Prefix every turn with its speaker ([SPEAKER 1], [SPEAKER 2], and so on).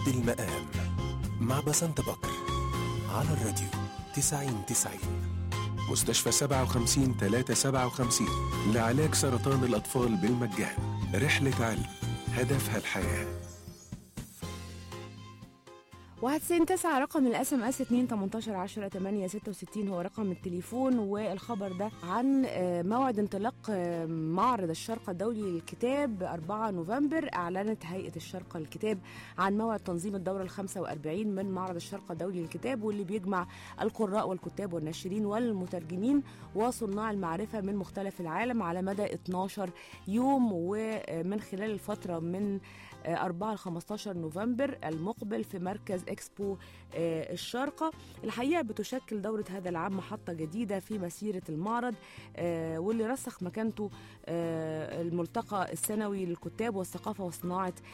[SPEAKER 1] المقام مع بسنت بكر على الراديو 90 90 مستشفى 57 357 لعلاج سرطان الأطفال بالمجان رحلة علم هدفها الحياه
[SPEAKER 2] وهتسين تسعة رقم الاس ام اس 2 18 10 8 66 هو رقم التليفون والخبر ده عن آه، موعد انطلاق آه، معرض الشرق الدولي للكتاب 4 نوفمبر اعلنت هيئه الشرق للكتاب عن موعد تنظيم الدوره ال 45 من معرض الشرق الدولي للكتاب واللي بيجمع القراء والكتاب والناشرين والمترجمين وصناع المعرفه من مختلف العالم على مدى 12 يوم ومن خلال الفتره من 4 ل 15 نوفمبر المقبل في مركز اكسبو آه، الشارقة الحقيقة بتشكل دورة هذا العام محطة جديدة في مسيرة المعرض آه، واللي رسخ مكانته آه، الملتقى السنوي للكتاب والثقافة وصناعة